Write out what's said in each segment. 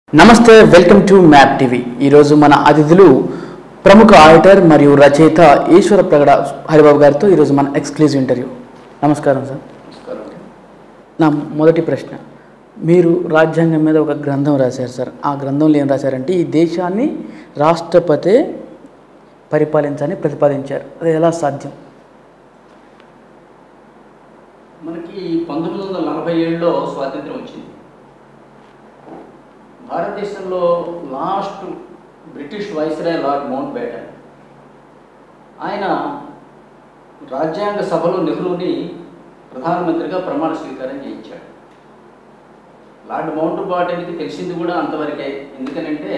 నమస్తే welcome to map TV ఈరోజు మన అతిథులు ప్రముఖ ఆడిటర్ మరియు రచయిత ఈశ్వర ప్రగడ హరిబాబు గారితో ఈరోజు మన ఎక్స్క్లూజివ్ ఇంటర్వ్యూ నమస్కారం సార్ నా మొదటి ప్రశ్న మీరు రాజ్యాంగం మీద ఒక గ్రంథం రాశారు సార్ ఆ గ్రంథంలో ఏం రాశారంటే ఈ దేశాన్ని రాష్ట్రపతి పరిపాలించాలని ప్రతిపాదించారు అది ఎలా సాధ్యం మనకి పంతొమ్మిది వందల నలభై ఏడులో స్వాతంత్రం వచ్చింది భారతదేశంలో last British viceroy Lord Mountbatten ఆయన రాజ్యాంగ సభలో నెహ్రూని ప్రధానమంత్రిగా ప్రమాణ స్వీకారం చేయించాడు లార్డ్ మౌంట్ బాటన్కి తెలిసింది కూడా అంతవరకే ఎందుకనంటే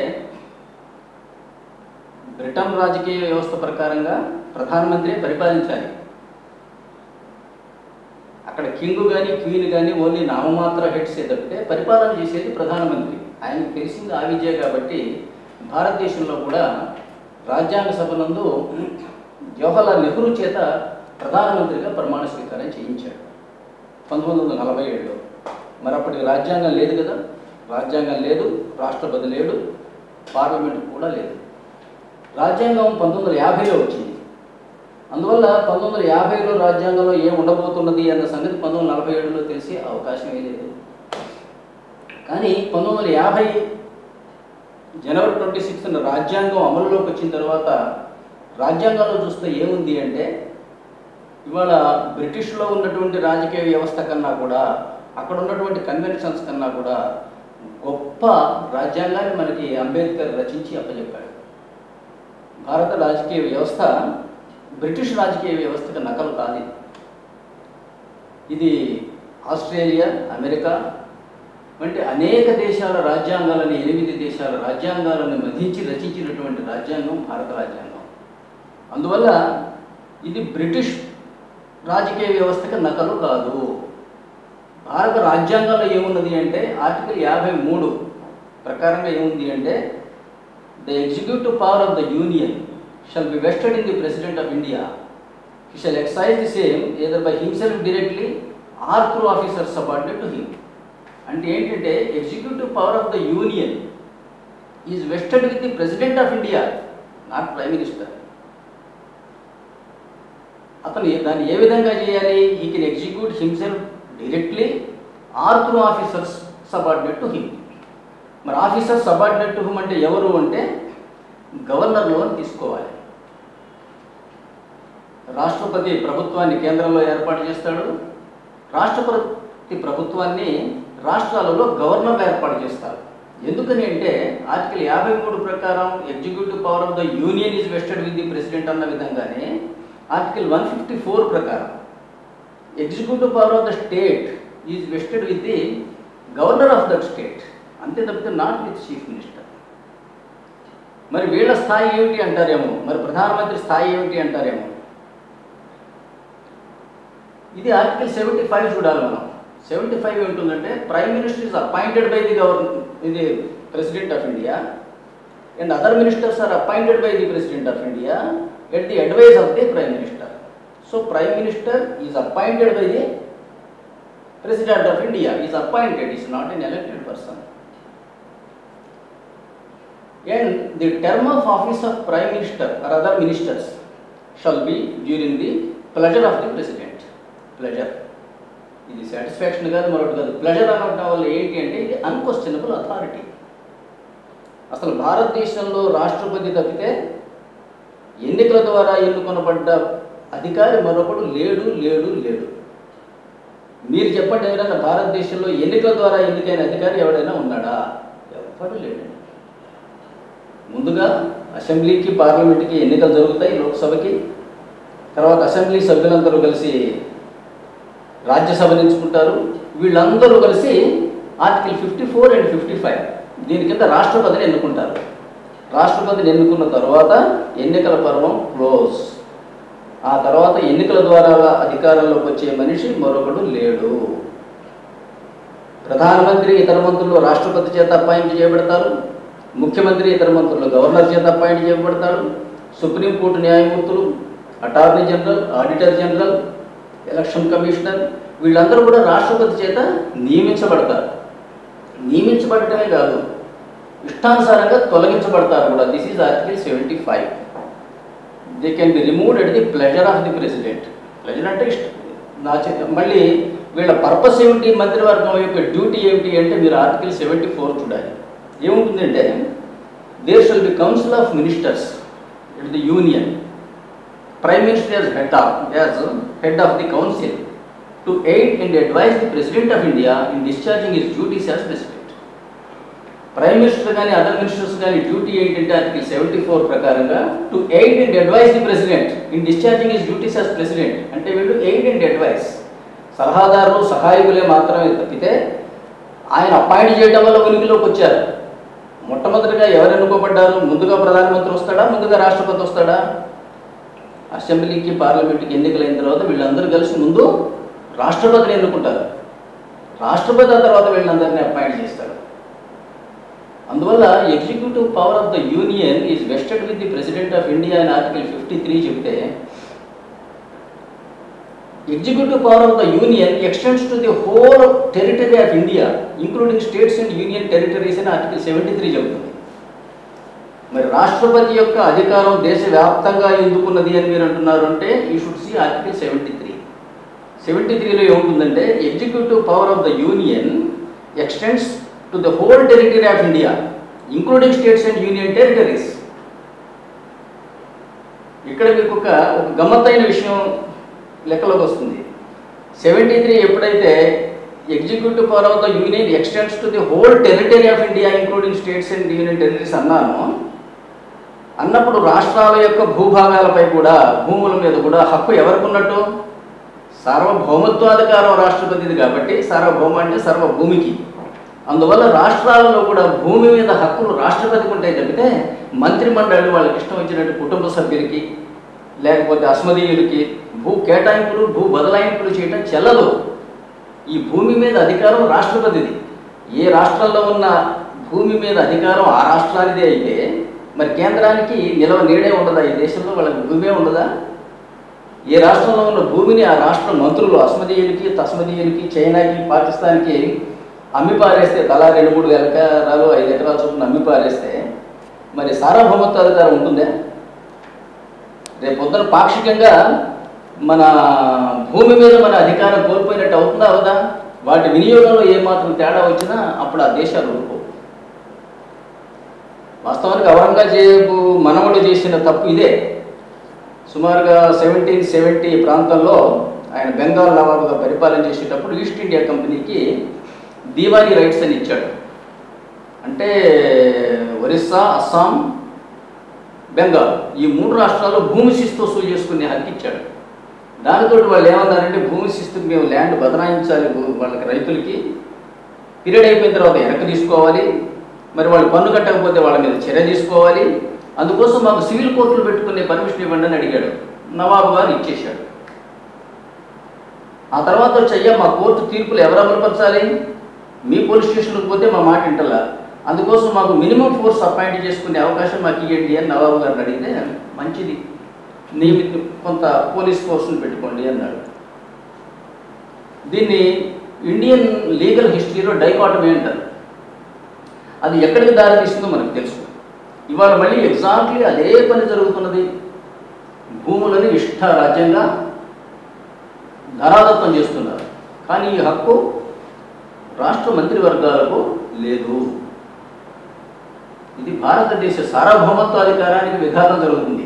బ్రిటన్ రాజకీయ వ్యవస్థ ప్రకారంగా ప్రధానమంత్రి పరిపాలించాలి అక్కడ కింగ్ కానీ క్వీన్ కానీ ఓన్లీ నామమాత్ర హెడ్స్ తప్పితే పరిపాలన చేసేది ప్రధానమంత్రి ఆయనకు తెలిసింది ఆ విద్య కాబట్టి భారతదేశంలో కూడా రాజ్యాంగ సభ నందు జవహర్లాల్ నెహ్రూ చేత ప్రధానమంత్రిగా ప్రమాణ స్వీకారం చేయించాడు పంతొమ్మిది వందల నలభై ఏడులో మరి అప్పటికి రాజ్యాంగం లేదు కదా రాజ్యాంగం లేదు రాష్ట్రపతి లేడు పార్లమెంట్ కూడా లేదు రాజ్యాంగం పంతొమ్మిది వందల యాభైలో వచ్చింది అందువల్ల పంతొమ్మిది వందల యాభైలో రాజ్యాంగంలో ఏం ఉండబోతున్నది అన్న సంగతి పంతొమ్మిది వందల నలభై ఏడులో తెలిసే అవకాశం లేదు కానీ పంతొమ్మిది వందల యాభై జనవరి ట్వంటీ సిక్స్త్న రాజ్యాంగం అమలులోకి వచ్చిన తర్వాత రాజ్యాంగంలో చూస్తే ఏముంది అంటే ఇవాళ బ్రిటిష్లో ఉన్నటువంటి రాజకీయ వ్యవస్థ కన్నా కూడా అక్కడ ఉన్నటువంటి కన్వెన్షన్స్ కన్నా కూడా గొప్ప రాజ్యాంగాన్ని మనకి అంబేద్కర్ రచించి అప్పచెప్పాడు భారత రాజకీయ వ్యవస్థ బ్రిటిష్ రాజకీయ వ్యవస్థకు నకలు కాదు ఇది. ఇది ఆస్ట్రేలియా అమెరికా వంటి అనేక దేశాల రాజ్యాంగాలను ఎనిమిది దేశాల రాజ్యాంగాలను మధించి రచించినటువంటి రాజ్యాంగం భారత రాజ్యాంగం అందువల్ల ఇది బ్రిటిష్ రాజకీయ వ్యవస్థకు నకలు కాదు భారత రాజ్యాంగంలో ఏమున్నది అంటే ఆర్టికల్ యాభై మూడు ప్రకారంగా ఏముంది అంటే the executive power of the union shall be vested in the president of India he shall excise the same either by himself directly or through officer subordinate to him అంటే ఏంటంటే executive power of the union is vested with the president of India not prime minister అతను ఏ- దాన్ని ఏ విధంగా చేయాలి he can execute himself directly or through officers subordinate to him మరి officer subordinate to him అంటే ఎవరు అంటే గవర్నర్లు అని తీసుకోవాలి రాష్ట్రపతి ప్రభుత్వాన్ని కేంద్రంలో ఏర్పాటు చేస్తాడు రాష్ట్రపతి ప్రభుత్వాన్ని రాష్ట్రాలలో గవర్నర్లు ఏర్పాటు చేస్తారు ఎందుకని అంటే ఆర్టికల్ యాభై మూడు ప్రకారం executive power of the union is vested with the president అన్న విధంగానే ఆర్టికల్ వన్ ఫిఫ్టీ ఫోర్ ప్రకారం executive power of the state is vested with the governor of that state అంతే తప్పితే నాట్ విత్ చీఫ్ మినిస్టర్ మరి వీళ్ళ స్థాయి ఏమిటి అంటారేమో మరి ప్రధానమంత్రి స్థాయి ఏమిటి అంటారేమో ఇది ఆర్టికల్ సెవెంటీ ఫైవ్ చూడాలి మనం సెవెంటీ ఫైవ్ ఏముంటుందంటే prime minister is appointed by the govern ఇది president of India and other ministers are appointed by the president of India at the advice of the prime minister so prime minister is appointed by the president of India is appointed is not an elected person and the term of office of prime minister or other ministers shall be during the pleasure of the president pleasure ఇది satisfaction కాదు మరొకటి కాదు pleasure అనడం వల్ల ఏంటి అంటే ఇది unquestionable authority అసలు భారతదేశంలో రాష్ట్రపతి తప్పితే ఎన్నికల ద్వారా ఎన్నుకొనబడ్డ అధికారి మరొకడు లేడు లేడు లేడు మీరు చెప్పండి ఎవరైనా భారతదేశంలో ఎన్నికల ద్వారా ఎన్నికైన అధికారి ఎవడైనా ఉన్నాడా ఎవడు లేడు ముందుగా అసెంబ్లీకి పార్లమెంట్కి ఎన్నికలు జరుగుతాయి లోక్సభకి తర్వాత అసెంబ్లీ సభ్యులందరూ కలిసి రాజ్యసభ ఎంచుకుంటారు వీళ్ళందరూ కలిసి article fifty four and fifty five దీని కింద రాష్ట్రపతిని ఎన్నుకుంటారు రాష్ట్రపతిని ఎన్నుకున్న తర్వాత ఎన్నికల పర్వం క్లోజ్ ఆ తర్వాత ఎన్నికల ద్వారా అధికారంలోకి వచ్చే మనిషి మరొకడు లేడు ప్రధానమంత్రి ఇతర మంత్రులు రాష్ట్రపతి చేత అపాయింట్ చేయబడతారు ముఖ్యమంత్రి ఇతర మంత్రులు గవర్నర్ చేత అపాయింట్ చేయబడతారు సుప్రీంకోర్టు న్యాయమూర్తులు attorney general auditor general election commissioner వీళ్ళందరూ కూడా రాష్ట్రపతి చేత నియమించబడతారు నియమించబడటమే కాదు ఇష్టానుసారంగా తొలగించబడతారు కూడా this is article seventy five they can be removed at the pleasure of the president pleasure అంటే ఇష్టం నా చేత మళ్ళీ వీళ్ళ పర్పస్ ఏమిటి మంత్రివర్గం యొక్క డ్యూటీ ఏమిటి అంటే మీరు ఆర్టికల్ సెవెంటీ ఫోర్ చూడాలి ఏముంటుందంటే there shall be council of ministers it the union prime minister as head of as head of the council to aid and advise the president of India in discharging his duties as president prime minister కానీ other ministers కానీ duty ఏంటంటే article seventy four ప్రకారంగా to aid and advise the president in discharging his duties as president అంటే వీళ్ళు aid and advice సలహాదారులు సహాయకులే మాత్రమే తప్పితే ఆయన అపాయింట్ చేయడం వల్ల ఉనికిలోకి వచ్చారు మొట్టమొదటిగా ఎవరు ఎన్నుకోబడ్డారు ముందుగా ప్రధానమంత్రి వస్తాడా ముందుగా రాష్ట్రపతి వస్తాడా అసెంబ్లీకి పార్లమెంట్కి ఎన్నికలైన తర్వాత వీళ్ళందరూ కలిసి ముందు రాష్ట్రపతిని ఎన్నుకుంటారు రాష్ట్రపతి ఆ తర్వాత వీళ్ళందరినీ అపాయింట్ చేస్తారు అందువల్ల executive power of the union is vested with the president of India అని ఆర్టికల్ ఫిఫ్టీ త్రీ చెప్తే executive power of the union extends to the whole territory of India including states and union territories అని article seventy three చెబుతుంది మరి రాష్ట్రపతి యొక్క అధికారం దేశవ్యాప్తంగా ఎందుకున్నది అని మీరు అంటున్నారు అంటే ఈ should see article seventy three seventy త్రీలో ఏముంటుందంటే executive power of the union extends to the whole territory of India including states and union territories ఇక్కడ మీకు ఒక ఒక గమ్మత్తైన విషయం లెక్కలోకి వస్తుంది సెవెంటీ త్రీ ఎప్పుడైతే executive power of the union extends to the whole territory of India including states and union territories అన్నాను అన్నప్పుడు రాష్ట్రాల యొక్క భూభాగాలపై కూడా భూముల మీద కూడా హక్కు ఎవరికి ఉన్నట్టు సార్వభౌమత్వాధికారం రాష్ట్రపతిది కాబట్టి సార్వభౌమ అంటే సర్వభూమికి అందువల్ల రాష్ట్రాలలో కూడా భూమి మీద హక్కులు రాష్ట్రపతికి ఉంటాయి తప్పితే మంత్రిమండలి వాళ్ళకి ఇష్టం వచ్చినట్టు కుటుంబ సభ్యులకి లేకపోతే అస్మదీయులకి భూ కేటాయింపులు భూ బదలాయింపులు చేయడం చెల్లదు ఈ భూమి మీద అధికారం రాష్ట్రపతిది ఏ రాష్ట్రంలో ఉన్న భూమి మీద అధికారం ఆ రాష్ట్రానిదే అయితే మరి కేంద్రానికి నిలవ నీడే ఉండదా ఈ దేశంలో వాళ్ళకి భూమే ఉండదా ఏ రాష్ట్రంలో ఉన్న భూమిని ఆ రాష్ట్ర మంత్రులు అస్మదీయులకి తస్మదీయులకి చైనాకి పాకిస్తాన్కి అమ్మి పారేస్తే తలా రెండు మూడు వేల ఎకరాలు ఐదు ఎకరాల చొప్పున అమ్మి పారేస్తే మరి సార్వభౌమత్వ అధికారం ఉంటుందే రేపు పొద్దున పాక్షికంగా మన భూమి మీద మన అధికారం కోల్పోయినట్టు అవుతుందా అవదా వాటి వినియోగంలో ఏమాత్రం తేడా వచ్చినా అప్పుడు ఆ దేశాలు ఊరుకో వాస్తవానికి ఔరంగజేబు మనవడు చేసిన తప్పు ఇదే సుమారుగా సెవెంటీన్ సెవెంటీ ప్రాంతంలో ఆయన బెంగాల్ నవాబుగా పరిపాలన చేసేటప్పుడు ఈస్ట్ ఇండియా కంపెనీకి దీవానీ రైట్స్ అని ఇచ్చాడు అంటే ఒరిస్సా అస్సాం బెంగాల్ ఈ మూడు రాష్ట్రాల్లో భూమి శిస్తు వసూలు చేసుకునే హక్కు ఇచ్చాడు దానితో వాళ్ళు ఏమన్నారంటే భూమి శిస్తుకి మేము ల్యాండ్ బదలాయించాలి భూ- వాళ్ళకి రైతులకి పీరియడ్ అయిపోయిన తర్వాత వెనక్కి తీసుకోవాలి మరి వాళ్ళు పన్ను కట్టకపోతే వాళ్ళ మీద చర్య తీసుకోవాలి అందుకోసం మాకు సివిల్ కోర్టులు పెట్టుకునే పర్మిషన్ ఇవ్వండి అని అడిగాడు నవాబు గారు ఇచ్చేశాడు ఆ తర్వాత చెయ్య మా కోర్టు తీర్పులు ఎవరు అమలుపరచాలి మీ పోలీస్ స్టేషన్కి పోతే మా మాట వింటలా అందుకోసం మాకు మినిమం ఫోర్స్ అపాయింట్ చేసుకునే అవకాశం మాకు ఇవ్వండి అని నవాబు గారిని అడిగితే మంచిది నియమిత కొంత పోలీస్ ఫోర్స్ని పెట్టుకోండి అన్నాడు దీన్ని ఇండియన్ లీగల్ హిస్టరీలో డైకాటమీ అంటారు అది ఎక్కడికి దారి తీస్తుందో మనకు తెలుసు ఇవాళ మళ్ళీ ఎగ్జాక్ట్లీ అదే పని జరుగుతున్నది భూములని ఇష్టారాజ్యంగా ధరాదత్తం చేస్తున్నారు కానీ ఈ హక్కు రాష్ట్ర మంత్రివర్గాలకు లేదు ఇది భారతదేశ సార్వభౌమత్వాధికారానికి విఘాతం జరుగుతుంది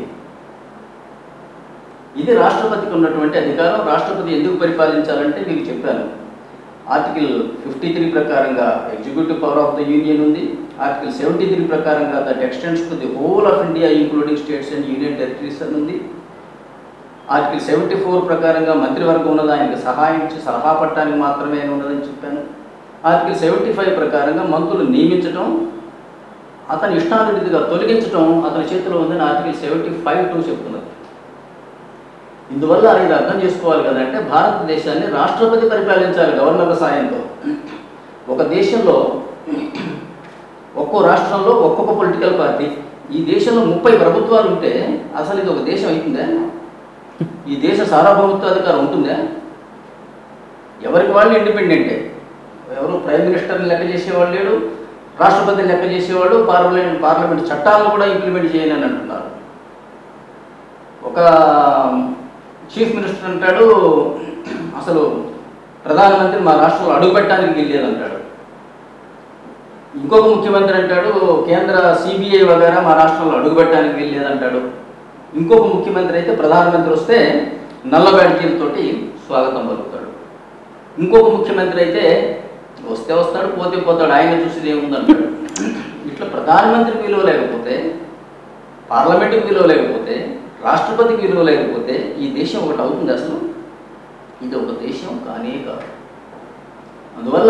ఇది రాష్ట్రపతికి ఉన్నటువంటి అధికారం రాష్ట్రపతి ఎందుకు పరిపాలించాలంటే మీకు చెప్పాను ఆర్టికల్ ఫిఫ్టీ త్రీ ప్రకారంగా executive power of the union ఉంది ఆర్టికల్ సెవెంటీ త్రీ ప్రకారంగా that extends to the whole of India including states and union territories అని ఉంది ఆర్టికల్ సెవెంటీ ఫోర్ ప్రకారంగా మంత్రివర్గం ఉన్నది ఆయనకి సహాయం ఇచ్చి సలహా పట్టడానికి మాత్రమే ఆయన ఉన్నదని చెప్పాను ఆర్టికల్ సెవెంటీ ఫైవ్ ప్రకారంగా మంత్రులు నియమించడం అతని ఇష్టానురీతిగా తొలగించడం అతని చేతిలో ఉందని ఆర్టికల్ సెవెంటీ ఫైవ్ టూ చెప్తున్నది ఇందువల్ల ఇది అర్థం చేసుకోవాలి కదంటే భారతదేశాన్ని రాష్ట్రపతి పరిపాలించాలి గవర్నర్ల సాయంతో ఒక దేశంలో ఒక్కో రాష్ట్రంలో ఒక్కొక్క పొలిటికల్ పార్టీ ఈ దేశంలో ముప్పై ప్రభుత్వాలు ఉంటే అసలు ఇది ఒక దేశం అవుతుందా ఈ దేశ సార్వభౌమత్వాధికారం ఉంటుందా ఎవరికి వాళ్ళు ఇండిపెండెంటే ఎవరు ప్రైమ్ మినిస్టర్ని లెక్క చేసేవాళ్ళు లేడు రాష్ట్రపతి లెక్క చేసేవాడు పార్లమెంట్ పార్లమెంట్ చట్టాలను కూడా ఇంప్లిమెంట్ చేయని అని అంటున్నారు ఒక చీఫ్ మినిస్టర్ అంటాడు అసలు ప్రధానమంత్రి మా రాష్ట్రంలో అడుగుపెట్టడానికి వీల్లేదంటాడు ఇంకొక ముఖ్యమంత్రి అంటాడు కేంద్ర సిబిఐ వగేరా మా రాష్ట్రంలో అడుగుపెట్టడానికి వీల్లేదంటాడు ఇంకొక ముఖ్యమంత్రి అయితే ప్రధానమంత్రి వస్తే నల్ల బ్యాడ్జీలతోటి స్వాగతం పలుకుతాడు ఇంకొక ముఖ్యమంత్రి అయితే వస్తే వస్తాడు పోతే పోతాడు ఆయన చూసేది ఏముందంటాడు ఇట్లా ప్రధానమంత్రికి విలువ లేకపోతే పార్లమెంటుకి విలువ లేకపోతే రాష్ట్రపతికి విలువ లేకపోతే ఈ దేశం ఒకటి అవుతుంది అసలు ఇది ఒక దేశం కానే కాదు అందువల్ల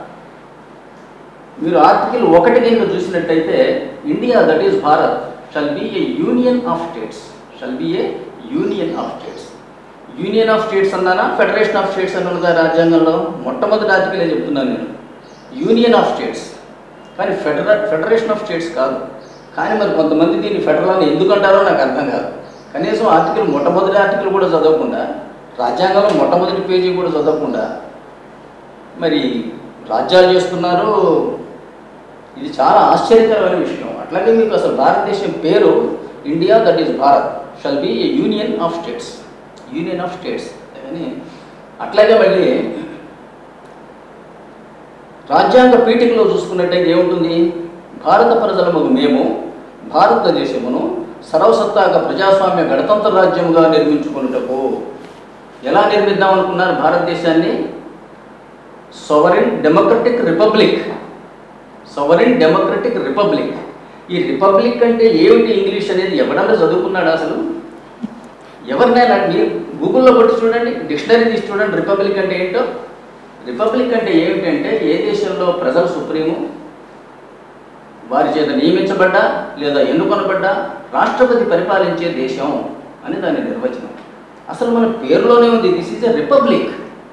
మీరు ఆర్టికల్ ఒకటి కనుక చూసినట్టయితే India that is Bharat shall be a union of states shall be a union of states union of states అన్నానా ఫెడరేషన్ ఆఫ్ స్టేట్స్ అని ఉన్నదా రాజ్యాంగంలో మొట్టమొదటి ఆర్టికలే చెప్తున్నాను నేను యూనియన్ ఆఫ్ స్టేట్స్ కానీ ఫెడర ఫెడరేషన్ ఆఫ్ స్టేట్స్ కాదు కానీ మరి కొంతమంది దీన్ని ఫెడరల్ అని ఎందుకు అంటారో నాకు అర్థం కాదు కనీసం ఆర్టికల్ మొట్టమొదటి ఆర్టికల్ కూడా చదవకుండా రాజ్యాంగంలో మొట్టమొదటి పేజీ కూడా చదవకుండా మరి రాజ్యాలు చేస్తున్నారు ఇది చాలా ఆశ్చర్యకరమైన విషయం అట్లాగే మీకు అసలు భారతదేశం పేరు India that is Bharat shall be a union of states union of states అని అట్లాగే మళ్ళీ రాజ్యాంగ పీఠికలో చూసుకున్నట్టయితే ఏముంటుంది భారత ప్రజలము మేము భారతదేశమును సర్వసత్తాక ప్రజాస్వామ్య గణతంత్ర రాజ్యముగా నిర్మించుకున్నటకు ఎలా నిర్మిద్దాం అనుకున్నారు భారతదేశాన్ని sovereign democratic republic sovereign democratic republic ఈ రిపబ్లిక్ అంటే ఏమిటి ఇంగ్లీష్ అనేది ఎవడన్నా చదువుకున్నాడు అసలు ఎవరినైనా మీరు గూగుల్లో కొట్టి చూడండి డిక్షనరీ తీసి చూడండి రిపబ్లిక్ అంటే ఏంటో రిపబ్లిక్ అంటే ఏమిటంటే ఏ దేశంలో ప్రజలు సుప్రీము వారి చేత నియమించబడ్డా లేదా ఎన్నుకొనబడ్డా రాష్ట్రపతి పరిపాలించే దేశం అని దాని నిర్వచనం అసలు మన పేరులోనే ఉంది దిస్ ఈజ్ ఎ రిపబ్లిక్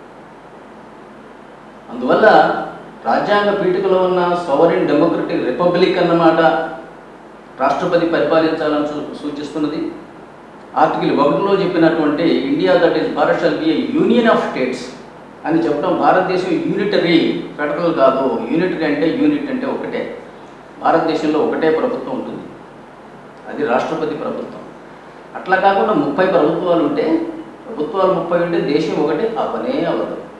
అందువల్ల రాజ్యాంగ పీఠికలో ఉన్న సోవరిన్ డెమోక్రటిక్ రిపబ్లిక్ అన్నమాట రాష్ట్రపతి పరిపాలించాలని సూ- సూచిస్తున్నది ఆర్టికల్ ఒకటిలో చెప్పినటువంటి India that is Bharat shall be a union of states అని చెప్పడం భారతదేశం యూనిటరీ ఫెడరల్ కాదు యూనిటరీ అంటే యూనిట్ అంటే ఒకటే భారతదేశంలో ఒకటే ప్రభుత్వం ఉంటుంది అది రాష్ట్రపతి ప్రభుత్వం అట్లా కాకుండా ముప్పై ప్రభుత్వాలు ఉంటే ప్రభుత్వాలు ముప్పై ఉంటే దేశం ఒకటి అవనే అవ్వదు